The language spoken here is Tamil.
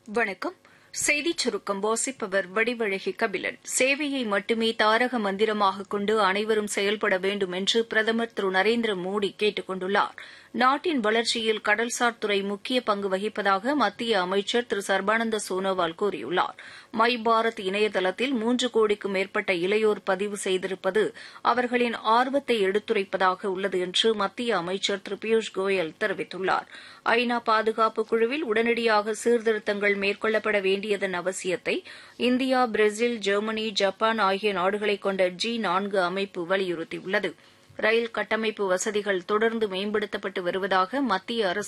வணக்கம் செய்திச் சுருக்கம் வாசிப்பவர் வடிவழகி கபிலன் சேவையை மட்டுமே தாரக மந்திரமாக கொண்டு அனைவரும் செயல்பட வேண்டும் என்று பிரதமர் திரு நரேந்திர மோடி கேட்டுக் கொண்டுள்ளார் நாட்டின் வளர்ச்சியில் கடல்சார் துறை முக்கிய பங்கு வகிப்பதாக மத்திய அமைச்சர் திரு சர்பானந்த சோனோவால் கூறியுள்ளார் மை பாரத் இணையதளத்தில் மூன்று கோடிக்கும் மேற்பட்ட இளையோர் பதிவு செய்திருப்பது அவர்களின் ஆர்வத்தை எடுத்துரைப்பதாக உள்ளது என்று மத்திய அமைச்சர் திரு பியூஷ் கோயல் தெரிவித்துள்ளார் ஐநா பாதுகாப்பு குழுவில் உடனடியாக சீர்திருத்தங்கள் மேற்கொள்ளப்பட வேண்டியதன் அவசியத்தை இந்தியா பிரேசில் ஜெர்மனி ஜப்பான் ஆகிய நாடுகளைக் கொண்ட ஜி நான்கு அமைப்பு வலியுறுத்தியுள்ளது ரயில் கட்டமைப்பு வசதிகள் தொடர்ந்து மேம்படுத்தப்பட்டு வருவதாக மத்திய அரசு